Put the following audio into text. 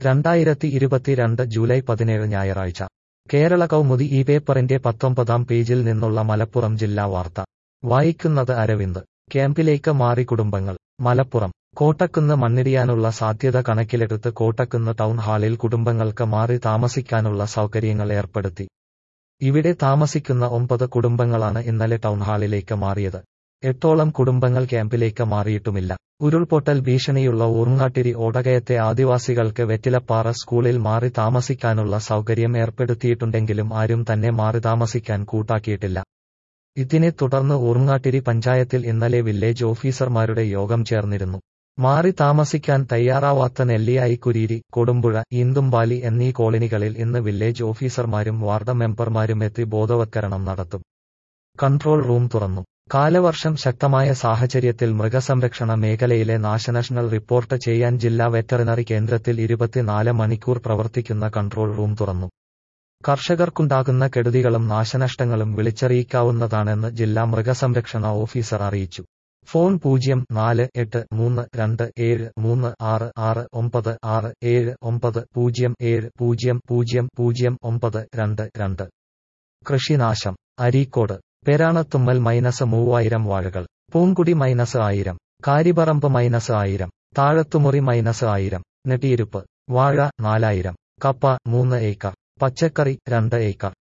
രണ്ടായിരത്തി ഇരുപത്തിരണ്ട് ജൂലൈ പതിനേഴ് ഞായറാഴ്ച കേരള കൗമുദി ഈ പേപ്പറിന്റെ പത്തൊമ്പതാം പേജിൽ നിന്നുള്ള മലപ്പുറം ജില്ലാ വാർത്ത വായിക്കുന്നത് അരവിന്ദ് ക്യാമ്പിലേക്ക് മാറി കുടുംബങ്ങൾ മലപ്പുറം കോട്ടക്കുന്ന് മണ്ണിടിയാനുള്ള സാധ്യത കണക്കിലെടുത്ത് കോട്ടക്കുന്ന് ടൗൺ ഹാളിൽ കുടുംബങ്ങൾക്ക് മാറി താമസിക്കാനുള്ള സൗകര്യങ്ങൾ ഏർപ്പെടുത്തി ഇവിടെ താമസിക്കുന്ന ഒമ്പത് കുടുംബങ്ങളാണ് ഇന്നലെ ടൗൺ ഹാളിലേക്ക് മാറിയത് എട്ടോളം കുടുംബങ്ങൾ ക്യാമ്പിലേക്ക് മാറിയിട്ടുമില്ല ഉരുൾപൊട്ടൽ ഭീഷണിയുള്ള ഊർങ്ങാട്ടിരി ഓടകയത്തെ ആദിവാസികൾക്ക് വെറ്റിലപ്പാറ സ്കൂളിൽ മാറി താമസിക്കാനുള്ള സൗകര്യം ഏർപ്പെടുത്തിയിട്ടുണ്ടെങ്കിലും ആരും തന്നെ മാറി താമസിക്കാൻ കൂട്ടാക്കിയിട്ടില്ല ഇതിനെ തുടർന്ന് ഊർങ്ങാട്ടിരി പഞ്ചായത്തിൽ ഇന്നലെ വില്ലേജ് ഓഫീസർമാരുടെ യോഗം ചേർന്നിരുന്നു മാറി താമസിക്കാൻ തയ്യാറാവാത്ത നെല്ലിയായി കുരീരി കൊടുമ്പുഴ ഈന്തുംപാലി എന്നീ കോളനികളിൽ ഇന്ന് വില്ലേജ് ഓഫീസർമാരും വാർഡ് മെമ്പർമാരും എത്തി ബോധവത്കരണം നടത്തും കൺട്രോൾ റൂം തുറന്നു കാലവർഷം ശക്തമായ സാഹചര്യത്തിൽ മൃഗസംരക്ഷണ മേഖലയിലെ നാശനഷ്ടങ്ങൾ റിപ്പോർട്ട് ചെയ്യാൻ ജില്ലാ വെറ്ററിനറി കേന്ദ്രത്തിൽ ഇരുപത്തിനാല് മണിക്കൂർ പ്രവർത്തിക്കുന്ന കൺട്രോൾ റൂം തുറന്നു കർഷകർക്കുണ്ടാകുന്ന കെടുതികളും നാശനഷ്ടങ്ങളും വിളിച്ചറിയിക്കാവുന്നതാണെന്ന് ജില്ലാ മൃഗസംരക്ഷണ ഓഫീസർ അറിയിച്ചു ഫോൺ പൂജ്യം നാല് എട്ട് മൂന്ന് രണ്ട് ഏഴ് മൂന്ന് ആറ് ആറ് ഒമ്പത് ആറ് ഏഴ് ഒമ്പത് പൂജ്യം ഏഴ് പൂജ്യം പൂജ്യം പൂജ്യം ഒമ്പത് രണ്ട് രണ്ട് കൃഷിനാശം അരീക്കോട് പെരാണത്തുമ്മൽ മൈനസ് മൂവായിരം വാഴകൾ പൂങ്കുടി മൈനസ് ആയിരം കാരിപറമ്പ് മൈനസ് ആയിരം താഴത്തുമുറി മൈനസ് ആയിരം നെട്ടിയിരുപ്പ് വാഴ നാലായിരം കപ്പ മൂന്ന് ഏക്കർ പച്ചക്കറി രണ്ട് ഏക്കർ